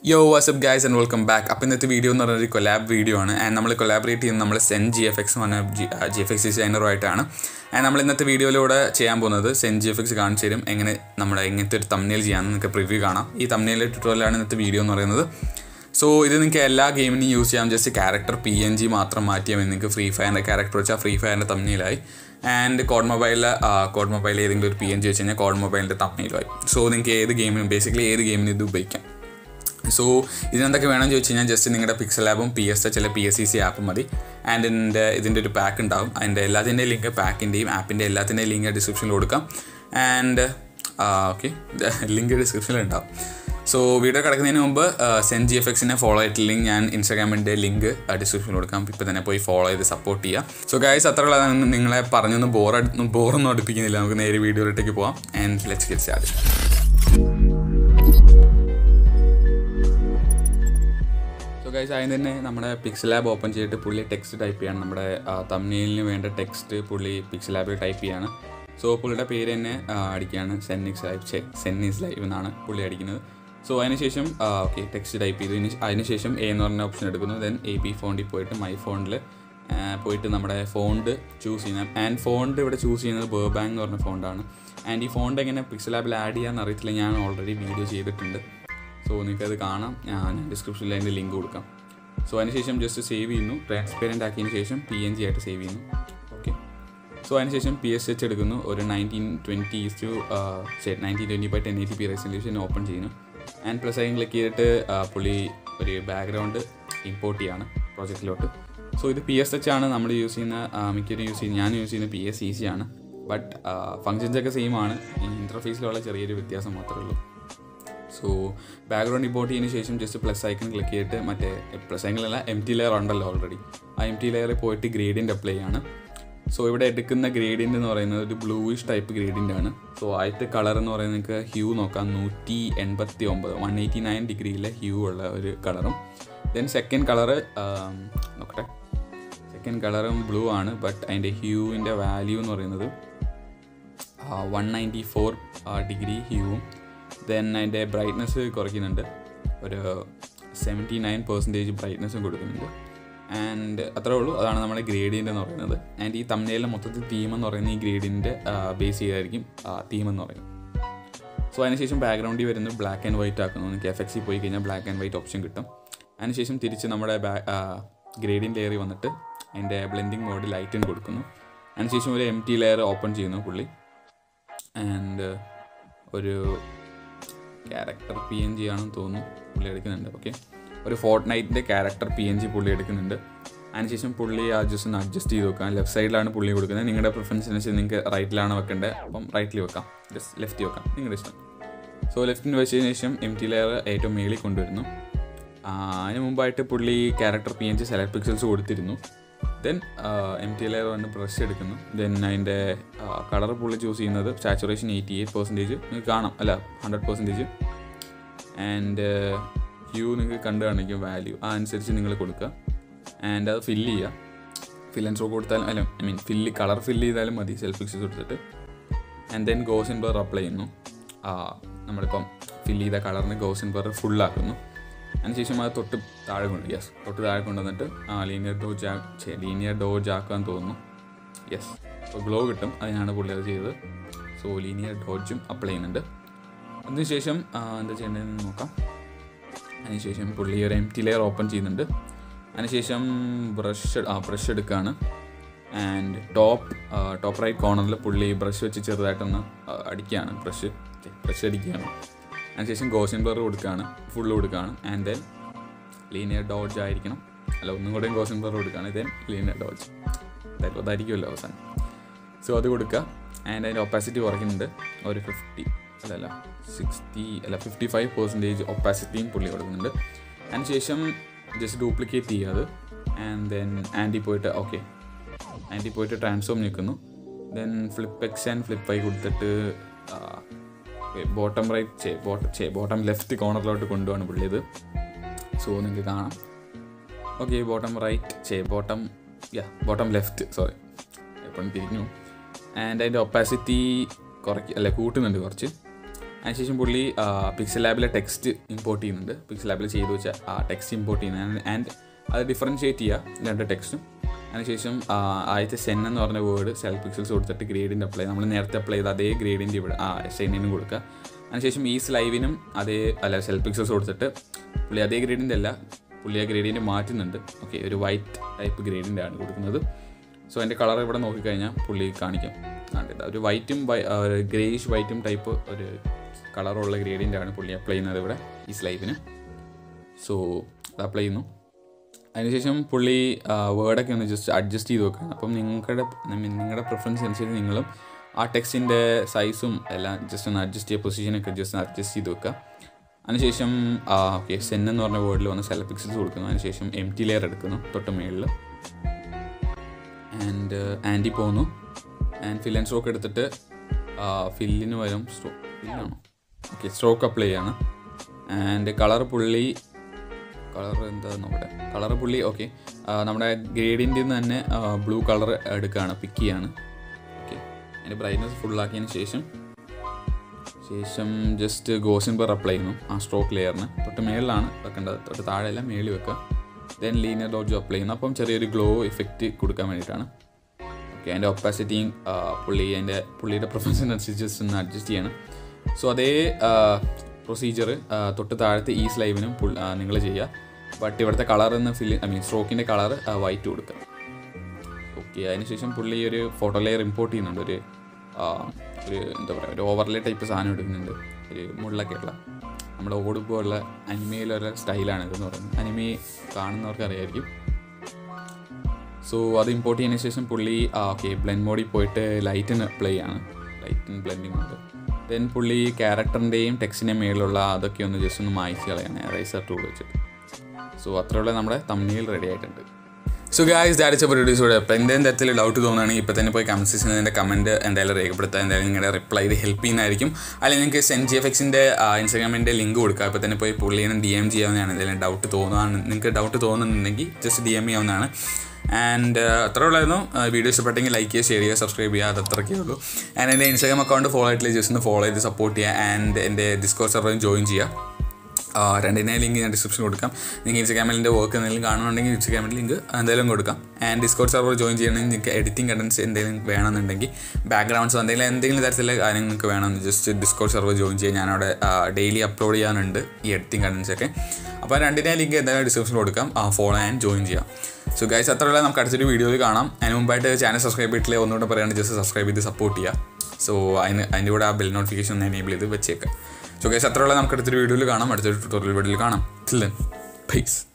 യോ what's up guys and welcome back അപ്പോൾ ഇന്നത്തെ വീഡിയോ എന്ന് പറയുന്നത് ഒരു കൊലാബ് വീഡിയോ ആണ് ആൻഡ് നമ്മൾ കൊലാബറേറ്റ് ചെയ്യുന്നത് നമ്മൾ സെൻ ജി എഫ് എക്സ് എന്ന് പറഞ്ഞ ജി ജി എഫ് എക്സ് ഡിസൈനറുമായിട്ടാണ് ആൻഡ് നമ്മൾ ഇന്നത്തെ വീഡിയോയിലൂടെ ചെയ്യാൻ പോകുന്നത് സെൻ ജി എഫ് എക്സ് കാണിച്ചു തരും എങ്ങനെ നമ്മുടെ ഇങ്ങനത്തെ ഒരു തമ്മിൽ ചെയ്യാമെന്ന് നിങ്ങൾക്ക് പ്രിവ്യൂ കാണാം ഈ തമ്മിലെ ട്യൂട്ടോറിയലാണ് ഇന്നത്തെ വീഡിയോ എന്ന് പറയുന്നത് സോ ഇത് നിങ്ങൾക്ക് എല്ലാ ഗെയിമിനും യൂസ് ചെയ്യാം just character P N G മാത്രം മാറ്റിയാൽ മതി നിങ്ങൾക്ക് ഫ്രീ ഫയറിൻ്റെ ക്യാരക്ടർ വെച്ചാൽ ഫ്രീ ഫയറിൻ്റെ തമ്മിലായി ആൻഡ് കോഡ് മൊബൈലിൽ കോഡ് മൊബൈൽ ഏതെങ്കിലും ഒരു പി എൻ ജി വെച്ച് കഴിഞ്ഞാൽ കോഡ് മൊബൈലിൻ്റെ തമ്മിലുമായി സോ നിങ്ങൾക്ക് ഏത് ഗെയിമിനും ബേസിക്കലി ഏത് ഗെയിമിനും ഇത് ഉപയോഗിക്കാം സോ ഇതിനെന്തൊക്കെ വേണമെന്ന് ചോദിച്ചു കഴിഞ്ഞാൽ ജസ്റ്റ് നിങ്ങളുടെ പിക്സൽ ആപ്പും പി എസ് എച്ച് അല്ലെങ്കിൽ പി എസ് സി സി ആപ്പും മതി ആൻഡ് ഇതിൻ്റെ ഇതിൻ്റെ ഒരു പാക്ക് ഉണ്ടാവും അതിൻ്റെ എല്ലാത്തിൻ്റെയും ലിങ്ക് പാക്കിൻ്റെയും ആപ്പിൻ്റെ എല്ലാത്തിൻ്റെയും ലിങ്ക് ഡിസ്ക്രിപ്ഷനിൽ കൊടുക്കാം ആൻഡ് ഓക്കെ ലിങ്ക് ഡിസ്ക്രിപ്ഷനിൽ ഉണ്ടാവും സോ വീഡിയോ കിടക്കുന്നതിന് മുമ്പ് സെൻ ജി എഫ് എക്സിനെ ഫോളോ ആയിട്ടില്ലെങ്കിൽ ഞാൻ ഇൻസ്റ്റാഗ്രാമിൻ്റെ ലിങ്ക് ഡിസ്ക്രിപ്ഷനിൽ കൊടുക്കാം ഇപ്പോൾ തന്നെ പോയി ഫോളോ ചെയ്ത് സപ്പോർട്ട് ചെയ്യുക സോ ഗൈസ് അത്ര നിങ്ങളെ പറഞ്ഞൊന്നും ബോർ ബോറൊന്നും അടുപ്പിക്കുന്നില്ല നമുക്ക് നേരെ വീഡിയോയിലേക്ക് പോവാം and let's get start so guys ആദ്യം തന്നെ നമ്മുടെ പിക്സൽ ലാബ് ഓപ്പൺ ചെയ്തിട്ട് പുള്ളി ടെക്സ്റ്റ് ടൈപ്പ് ചെയ്യാണ് നമ്മുടെ തമ്മിലിന് വേണ്ട ടെക്സ്റ്റ് പുള്ളി പിക്സൽ ലാബിൽ ടൈപ്പ് ചെയ്യാണ് സോ പുള്ളിയുടെ പേര് തന്നെ ആ, അടിക്കുകയാണ് സെന്നിക്സ് ലൈവ് ചെ സെന്നിസ് ലൈവ് എന്നാണ് പുള്ളി അടിക്കുന്നത് സോ അതിനുശേഷം ഓക്കെ ടെക്സ്റ്റ് ടൈപ്പ് ചെയ്തു ഇനി അതിനുശേഷം എ എന്ന് പറഞ്ഞ ഓപ്ഷൻ എടുക്കുന്നു ദെൻ എ ബി ഫോണിൽ പോയിട്ട് മൈ ഫോണിൽ പോയിട്ട് നമ്മുടെ ഫോണ്ട് ചൂസ് ചെയ്യണം ആൻഡ് ഫോണ്ട് ഇവിടെ ചൂസ് ചെയ്യുന്നത് ബേർബാങ്ക് എന്ന് പറഞ്ഞ ഫോണ്ടാണ് ആൻഡ് ഈ ഫോണ്ട് എങ്ങനെ പിക്സൽ ലാബിൽ ആഡ് ചെയ്യാമെന്ന് അറിയത്തില്ല ഞാൻ ഓൾറെഡി വീഡിയോ ചെയ്തിട്ടുണ്ട് സോ നിങ്ങൾക്കത് കാണാം ഞാൻ ഡിസ്ക്രിപ്ഷനിൽ അതിൻ്റെ ലിങ്ക് കൊടുക്കാം സോ അതിനുശേഷം ജസ്റ്റ് സേവ് ചെയ്യുന്നു ട്രാൻസ്പെറൻറ്റ് ആക്കിയതിന് ശേഷം പി എൻ ജി ആയിട്ട് സേവ് ചെയ്യുന്നു ഓക്കെ സോ അതിനുശേഷം പി എസ് എച്ച് എടുക്കുന്നു ഒരു nineteen twenty two nineteen twenty by ten eighty P resolution open ചെയ്യുന്നു ആൻഡ് പ്ലസ് അതിന് ക്ലിക്ക് ചെയ്തിട്ട് ആ, പുള്ളി ഒരു ബാക്ക്ഗ്രൗണ്ട് ഇമ്പോർട്ട് ചെയ്യാണ് പ്രോജക്റ്റിലോട്ട് സോ ഇത് പി എസ് എച്ച് ആണ് നമ്മൾ യൂസ് ചെയ്യുന്ന ആ, മിക്കവരും യൂസ് ചെയ്യുന്ന ഞാൻ യൂസ് ചെയ്യുന്ന പി എസ് ഈസി ആണ് ബട്ട് ഫങ്ഷൻസ് ഒക്കെ സെയിം ആണ് ഈ ഇൻ്റർഫേസിലുള്ള ചെറിയൊരു വ്യത്യാസം മാത്രമേ ഉള്ളൂ സോ ബാക്ക്ഗ്രൗണ്ട് ഇമ്പോർട്ട് ചെയ്തതിന് ശേഷം ജസ്റ്റ് പ്ലസ് ഐക്കൺ ക്ലിക്ക് ചെയ്തിട്ട് മറ്റേ പ്ലസ് ഐക്കണിലല്ല എം ടി ലെയർ ഉണ്ടല്ലോ ഓൾറെഡി ആ എം ടി ലെയറിൽ പോയിട്ട് ഗ്രേഡിയൻ്റ് അപ്ലൈ ചെയ്യാണ് സോ ഇവിടെ എടുക്കുന്ന ഗ്രേഡിയൻ്റ് എന്ന് പറയുന്നത് ഒരു ബ്ലൂയിഷ് ടൈപ്പ് ഗ്രേഡിയൻ്റ് ആണ് സോ ആദ്യത്തെ കളർ എന്ന് പറയുന്നത് നിങ്ങൾക്ക് ഹ്യൂ നോക്കാം നൂറ്റി എൺപത്തി ഒമ്പത് വൺ എയ്റ്റി നയൻ ഡിഗ്രിയിലെ ഹ്യൂ ഉള്ള ഒരു കളറും ദെൻ സെക്കൻഡ് കളറ് നോക്കട്ടെ സെക്കൻഡ് കളറും ബ്ലൂ ആണ് ബട്ട് അതിൻ്റെ ഹ്യൂവിൻ്റെ വാല്യൂ എന്ന് പറയുന്നത് വൺ നയൻറ്റി ഫോർ ഡിഗ്രി ഹ്യൂവും ദെൻ അതിൻ്റെ ബ്രൈറ്റ്നസ് കുറയ്ക്കുന്നുണ്ട് ഒരു സെവൻറ്റി നയൻ പെർസെൻറ്റേജ് ബ്രൈറ്റ്നസ്സും കൊടുക്കുന്നുണ്ട് ആൻഡ് അത്രേ ഉള്ളൂ അതാണ് നമ്മുടെ ഗ്രേഡിയൻ്റ് എന്ന് പറയുന്നത് ആൻഡ് ഈ തമ്മിലെ മൊത്തത്തിൽ തീം എന്ന് പറയുന്നത് ഈ ഗ്രേഡിയൻ്റെ ബേസ് ചെയ്തായിരിക്കും തീം എന്ന് പറയുന്നത് സോ അതിനുശേഷം ബാക്ക്ഗ്രൗണ്ടിൽ വരുന്നത് ബ്ലാക്ക് ആൻഡ് വൈറ്റ് ആക്കുന്നു നിങ്ങൾക്ക് എഫ് എക്സിൽ പോയി കഴിഞ്ഞാൽ ബ്ലാക്ക് ആൻഡ് വൈറ്റ് ഓപ്ഷൻ കിട്ടും അതിനുശേഷം തിരിച്ച് നമ്മുടെ ഗ്രേഡിയൻ ലെയറിൽ വന്നിട്ട് അതിൻ്റെ ബ്ലെൻഡിങ് മോഡ് ലൈറ്റിന് കൊടുക്കുന്നു അതിനുശേഷം ഒരു എം ടി ലെയർ ഓപ്പൺ ചെയ്യുന്നു പുള്ളി ആൻഡ് ഒരു ക്യാരക്ടർ പി എൻ ജി ആണെന്ന് തോന്നുന്നു പുള്ളി എടുക്കുന്നുണ്ട് ഓക്കെ ഒരു ഫോർട്ട് നൈറ്റിൻ്റെ ക്യാരക്ടർ പി എൻ ജി പുള്ളി എടുക്കുന്നുണ്ട് അതിനുശേഷം പുള്ളി ആ ജസ്റ്റ് ഒന്ന് അഡ്ജസ്റ്റ് ചെയ്ത് വെക്കാം ലെഫ്റ്റ് സൈഡിലാണ് പുള്ളി കൊടുക്കുന്നത് നിങ്ങളുടെ പ്രിഫറൻസിനനുസരിച്ച് നിങ്ങൾക്ക് റൈറ്റിലാണ് വെക്കേണ്ടത് അപ്പം റൈറ്റിൽ വെക്കാം ജസ്റ്റ് ലെഫ്റ്റിൽ വെക്കാം നിങ്ങളുടെ ഇഷ്ടം സോ ലെഫ്റ്റിന് വെച്ചതിന് ശേഷം എം ടി ലെയർ ഏറ്റവും മേളിൽ കൊണ്ടുവരുന്നു ആ, അതിന് മുമ്പായിട്ട് പുള്ളി character P N G select pixels കൊടുത്തിരുന്നു ദെൻ എം ടി ലെയർ വന്ന് ബ്രഷ് എടുക്കുന്നു ദെൻ അതിൻ്റെ കളർ പുള്ളി ചൂസ് ചെയ്യുന്നത് സാച്ചുറേഷൻ എയ്റ്റി എയ്റ്റ് പെർസെൻറ്റേജ് നിങ്ങൾക്ക് കാണാം അല്ല ഹൺഡ്രഡ് പെർസെൻറ്റേജ് ആൻഡ് ഹ്യൂ നിങ്ങൾക്ക് കണ്ടു കാണിക്കും വാല്യൂ ആ അനുസരിച്ച് നിങ്ങൾ കൊടുക്കുക ആൻഡ് അത് ഫില്ല് ചെയ്യുക ഫിൽ ആൻഡ് ഷോ കൊടുത്താലും അല്ല I mean fill colour fill ചെയ്താലും മതി സെൽഫ് പിക്സൽസ് കൊടുത്തിട്ട് and then Gaussian blur apply ചെയ്യുന്നു ആ നമ്മളിപ്പം ഫില്ല് ചെയ്ത കളറിന് ഗോസിൻ ബർ ഫുള്ളാക്കുന്നു അതിനുശേഷം അത് തൊട്ട് താഴെ കൊണ്ട് യെസ് തൊട്ട് താഴെ കൊണ്ടുവന്നിട്ട് ആ ലീനിയർ ഡോജ് ആ ലീനിയർ ഡോജ് ആക്കാൻ തോന്നുന്നു യെസ് അപ്പോൾ ഗ്ലോ കിട്ടും അതിനാണ് പുള്ളി അത് ചെയ്തത് സോ ലീനിയർ ഡോജും അപ്ലൈ ചെയ്യുന്നുണ്ട് അതിനുശേഷം ആ, എന്താ ചെയ്യേണ്ടതെന്ന് നോക്കാം അതിനുശേഷം പുള്ളി ഒരു എം ടി ലെയർ ഓപ്പൺ ചെയ്യുന്നുണ്ട് അതിനുശേഷം ബ്രഷ് ആ ബ്രഷ് എടുക്കുകയാണ് ആൻഡ് ടോപ്പ് ടോപ്പ് റൈറ്റ് കോർണറിൽ പുള്ളി ബ്രഷ് വെച്ച് ചെറുതായിട്ടൊന്ന് ആ, അടിക്കുകയാണ് ബ്രഷ് ബ്രഷ് അടിക്കുകയാണ് അതിനുശേഷം ഗോസിൻ ബ്ലർ കൊടുക്കുകയാണ് ഫുള്ള് കൊടുക്കുകയാണ് ആൻഡ് ദെൻ ലീനിയർ ഡോഡ്ജ് ആയിരിക്കണം അല്ല ഒന്നും കൂടെയും ഗോസിൻ ബ്ലർ കൊടുക്കുകയാണ് ദെൻ ലീനിയർ ഡോഡ്ജ് അതായത് അതായിരിക്കുമല്ലോ അവസാനം സോ അത് കൊടുക്കുക ആൻഡ് അതിൻ്റെ ഒപ്പാസിറ്റി കുറയ്ക്കുന്നുണ്ട് ഒരു ഫിഫ്റ്റി അല്ലല്ല സിക്സ്റ്റി അല്ല ഫിഫ്റ്റി ഫൈവ് പെർസെൻറ്റേജ് ഒപ്പാസിറ്റിയും പുള്ളി കൊടുക്കുന്നുണ്ട് അതിനുശേഷം ജസ്റ്റ് ഡ്യൂപ്ലിക്കേറ്റ് ചെയ്യുക അത് ആൻഡ് ദെൻ ആൻറ്റി പോയിട്ട് ഓക്കെ ആൻറ്റി പോയിട്ട് ട്രാൻസ്ഫോം നിൽക്കുന്നു then flip X and flip ആയി കൊടുത്തിട്ട് ബോട്ടം റൈറ്റ് ചേ ബോട്ടം ചേ ബോട്ടം ലെഫ്റ്റ് കോർണറിലോട്ട് കൊണ്ടുപോകാണ് പുള്ളിയത് സോ നിങ്ങൾക്ക് കാണാം ഓക്കെ ബോട്ടം റൈറ്റ് ചേ bottom yeah bottom left sorry എപ്പോഴും തിരിഞ്ഞു ആൻഡ് അതിൻ്റെ ഒപ്പാസിറ്റി കുറയ്ക്ക് അല്ല കൂട്ടുന്നുണ്ട് കുറച്ച് അതിനുശേഷം പുള്ളി പിക്സൽ ലാബിലെ ടെക്സ്റ്റ് ഇമ്പോർട്ട് ചെയ്യുന്നുണ്ട് പിക്സൽ ലാബിൽ ചെയ്തു വെച്ച ആ ടെക്സ്റ്റ് ഇമ്പോർട്ട് ചെയ്യുന്നത് ആൻഡ് അത് ഡിഫറൻഷിയേറ്റ് ചെയ്യുക രണ്ട് ടെക്സ്റ്റും അതിനുശേഷം ആ, ആദ്യത്തെ സെൻ എന്ന് പറഞ്ഞ വേർഡ് സെൽഫ് പിക്സൽസ് കൊടുത്തിട്ട് ഗ്രേഡിൻ്റെ അപ്ലൈ നമ്മൾ നേരത്തെ അപ്ലൈ ചെയ്ത അതേ ഗ്രേഡിൻ്റെ ഇവിടെ ആ സെന്നിനും കൊടുക്കുക അതിനുശേഷം ഈ സ്ലൈവിനും അതേ അല്ല സെൽഫ് പിക്സൽസ് കൊടുത്തിട്ട് പുള്ളി അതേ ഗ്രേഡിൻ്റെ അല്ല പുള്ളി ആ ഗ്രേഡിൻ്റെ മാറ്റുന്നുണ്ട് ഓക്കെ ഒരു വൈറ്റ് ടൈപ്പ് ഗ്രേഡിൻ്റെ ആണ് കൊടുക്കുന്നത് സോ അതിൻ്റെ കളർ ഇവിടെ നോക്കിക്കഴിഞ്ഞാൽ പുള്ളി കാണിക്കാം കണ്ടിട്ട് ഒരു വൈറ്റും ഗ്രേയിഷ് വൈറ്റും ടൈപ്പ് ഒരു കളറുള്ള ഗ്രേഡിൻ്റെ ആണ് പുള്ളി അപ്ലൈ ചെയ്യുന്നത് ഇവിടെ ഈ സ്ലൈവിന് സോ അത് അപ്ലൈ ചെയ്യുന്നു അതിനുശേഷം പുള്ളി വേർഡൊക്കെ ഒന്ന് ജസ്റ്റ് അഡ്ജസ്റ്റ് ചെയ്ത് വെക്കുകയാണ് അപ്പം നിങ്ങളുടെ നിങ്ങളുടെ പ്രിഫറൻസ് അനുസരിച്ച് നിങ്ങളും ആ ടെക്സ്റ്റിൻ്റെ സൈസും എല്ലാം ജസ്റ്റ് ഒന്ന് അഡ്ജസ്റ്റ് ചെയ്യുക പൊസിഷനൊക്കെ ജസ്റ്റ് ഒന്ന് അഡ്ജസ്റ്റ് ചെയ്ത് വെക്കുക അതിനുശേഷം ഓക്കെ സെൻ എന്ന് പറഞ്ഞ വേർഡിൽ വന്ന് സെലക്ട് പിക്സൽസ് കൊടുക്കുന്നു അതിനുശേഷം എം ടി ലെയർ എടുക്കുന്നു തൊട്ട് മുകളിൽ ആൻഡ് ആൻറ്റി പോകുന്നു ആൻഡ് ഫിൽ ആൻഡ് സ്ട്രോക്ക് എടുത്തിട്ട് ഫില്ലിന് വരും സ്ട്രോ ഫില്ലാണോ ഓക്കെ സ്ട്രോക്ക് അപ്ലൈ ചെയ്യാണ് ആൻഡ് കളർ പുള്ളി കളർ എന്താ നോക്കട്ടെ കളർ പുള്ളി ഓക്കെ നമ്മുടെ ഗ്രേഡിൻ്റെ തന്നെ ബ്ലൂ കളർ എടുക്കുകയാണ് പിക്ക് ചെയ്യാണ് ഓക്കെ അതിൻ്റെ ബ്രൈറ്റ്നസ് ഫുള്ളാക്കിയതിന് ശേഷം ശേഷം ജസ്റ്റ് ഗോസിൻ ബർ അപ്ലൈ ചെയ്യുന്നു ആ സ്ട്രോക്ക് ലെയറിന് തൊട്ട് മേളിലാണ് വെക്കേണ്ടത് തൊട്ട് താഴെയല്ല മേളിൽ വെക്കുക ദെൻ ലീനിയർ ഡോജ് അപ്ലൈ ചെയ്യുന്നു അപ്പം ചെറിയൊരു ഗ്ലോ ഇഫക്റ്റ് കൊടുക്കാൻ വേണ്ടിയിട്ടാണ് ഓക്കെ അതിൻ്റെ ഒപ്പാസിറ്റിയും പുള്ളി അതിൻ്റെ പുള്ളിയുടെ പ്രൊഫഷനനുസരിച്ച് ജസ്റ്റ് ഒന്ന് അഡ്ജസ്റ്റ് ചെയ്യണം സോ അതേ പ്രൊസീജിയർ തൊട്ട് താഴത്തെ ഈ സ്ലൈവിനും നിങ്ങൾ ചെയ്യുക ബട്ട് ഇവിടുത്തെ കളർ എന്ന് ഫിൽ ഐ മീൻ സ്ട്രോക്കിൻ്റെ കളർ വൈറ്റ് കൊടുക്കുക ഓക്കെ അതിനുശേഷം പുള്ളി ഒരു ഫോട്ടോ ലെയർ ഇമ്പോർട്ട് ചെയ്യുന്നുണ്ട് ഒരു ആ, ഒരു എന്താ പറയുക ഒരു ഓവർലേ ടൈപ്പ് സാധനം എടുക്കുന്നുണ്ട് ഒരു മുള്ളൊക്കെ ഉള്ള നമ്മുടെ ഓടുപോലുള്ള അനിമയിലുള്ള സ്റ്റൈലാണ് ഇതെന്ന് പറയുന്നത് അനിമി കാണുന്നവർക്ക് അറിയായിരിക്കും സോ അത് ഇമ്പോർട്ട് ചെയ്തതിന് ശേഷം പുള്ളി ഓക്കെ ബ്ലെൻഡ് മോഡിൽ പോയിട്ട് ലൈറ്റിന് പ്ലേ ആണ് ലൈറ്റിന് ബ്ലെൻഡിങ് ഉണ്ട് ദെൻ പുള്ളി ക്യാരക്ടറിൻ്റെയും ടെക്സ്റ്റിൻ്റെയും മേളിലുള്ള അതൊക്കെ ഒന്ന് ജസ്റ്റ് ഒന്ന് മായ്ച്ച് കളയാണ് റൈസർ ടൂൾ വെച്ചിട്ട് സോ അത്രയുള്ള നമ്മുടെ തമ്മിൽ റെഡി ആയിട്ടുണ്ട് സോ ഗായ്സ് ദാറ്റ്സ് അപ്പോൾ റിഡ്യൂസോടെ അപ്പോൾ എന്തെങ്കിലും തരത്തിൽ ഡൗട്ട് തോന്നുകയാണെങ്കിൽ ഇപ്പോൾ തന്നെ പോയി കമൻറ്റ് സെക്ഷനിൽ എൻ്റെ കമൻറ്റ് എന്തായാലും രേഖപ്പെടുത്തുക എന്തായാലും നിങ്ങളുടെ റിപ്ലൈ ഇത് ഹെൽപ്പ് ചെയ്യുന്നതായിരിക്കും അല്ലെങ്കിൽ നിങ്ങൾക്ക് സെൻ ജി എഫ് എക്സിൻ്റെ ഇൻസ്റ്റാഗ്രാമിൻ്റെ ലിങ്ക് കൊടുക്കുക ഇപ്പോൾ തന്നെ പോയി പുള്ളിനെ ഡി എം ചെയ്യാവുന്നതാണ് എന്തെങ്കിലും ഡൗട്ട് തോന്നുകയാണ് നിങ്ങൾക്ക് ഡൗട്ട് തോന്നുന്നുണ്ടെങ്കിൽ ജസ്റ്റ് ഡി എം ചെയ്യാവുന്നതാണ് ആൻഡ് അത്ര ഉള്ളായിരുന്നു വീഡിയോ ഇഷ്ടപ്പെട്ടെങ്കിൽ ലൈക്ക് ചെയ്യുക ഷെയർ ചെയ്യുക സബ്സ്ക്രൈബ് ചെയ്യുക അത് അത്രയ്ക്കേ ഉള്ളൂ ആൻഡ് എൻ്റെ ഇൻസ്റ്റാഗ്രാം അക്കൗണ്ട് ഫോളോ ആയിട്ടില്ല ജസ്റ്റ് ഒന്ന് ഫോളോ ചെയ്ത് സപ്പോർട്ട് ചെയ്യുക ആൻഡ് എൻ്റെ ഡിസ്കോസ് സെർവറും ജോയിൻ ചെയ്യുക ആ, രണ്ടിനെ ലിങ്ക് ഞാൻ ഡിസ്ക്രിപ്ഷൻ കൊടുക്കാം നിങ്ങൾ ഇൻസ്റ്റാഗ്രാമിൽ എൻ്റെ വർക്ക് എന്തെങ്കിലും കാണുന്നുണ്ടെങ്കിൽ ഇൻസ്റ്റാഗ്രാമിൽ ലിങ്ക് എന്തായാലും കൊടുക്കാം ആൻഡ് ഡിസ്കോഡ് സെർവർ ജോയിൻ ചെയ്യണമെങ്കിൽ നിങ്ങൾക്ക് എഡിറ്റിംഗ് കണ്ടൻസ് എന്തെങ്കിലും വേണമെന്നുണ്ടെങ്കിൽ ബാക്ക്ഗ്രൗണ്ട്സ് എന്തെങ്കിലും എന്തെങ്കിലും തരത്തിലുള്ള കാര്യങ്ങൾ നിങ്ങൾക്ക് വേണമെന്ന് ജസ്റ്റ് ഡിസ്കോഡ് സെർവർ ജോയിൻ ചെയ്യാൻ ഞാനവിടെ ഡെയിലി അപ്ലോഡ് ചെയ്യാനുണ്ട് ഈ എഡിറ്റിംഗ് കണ്ടൻസ് ഒക്കെ അപ്പോൾ രണ്ടിനെ ലിങ്ക് എന്തായാലും ഡിസ്ക്രിപ്ഷനിൽ കൊടുക്കാം ഫോളോ ആൻഡ് ജോയിൻ ചെയ്യാം സോ ഗൈസ് അത്രയുള്ള നമുക്ക് അടുത്തൊരു വീഡിയോയിൽ കാണാം അതിന് മുമ്പായിട്ട് ചാനൽ സബ്സ്ക്രൈബ് ചെയ്തിട്ടില്ലേ ഒന്നുകൂടെ പറയാണ്ട് ജസ്റ്റ് സബ്സ്ക്രൈബ് ചെയ്ത് സപ്പോർട്ട് ചെയ്യുക സോ അതിന് അതിൻ്റെ കൂടെ ആ ബെൽ നോട്ടിഫിക്കേഷൻ ഒന്ന് എനേബിൾ ചെയ്ത് വെച്ചേക്കാം സോ ഗൈസ് അത്രയുള്ള നമുക്ക് അടുത്തൊരു വീഡിയോയിൽ കാണാം അടുത്തൊരു ട്യൂട്ടോറിയൽ വീഡിയോയിൽ കാണാം ടിൽ ദെൻ പീസ്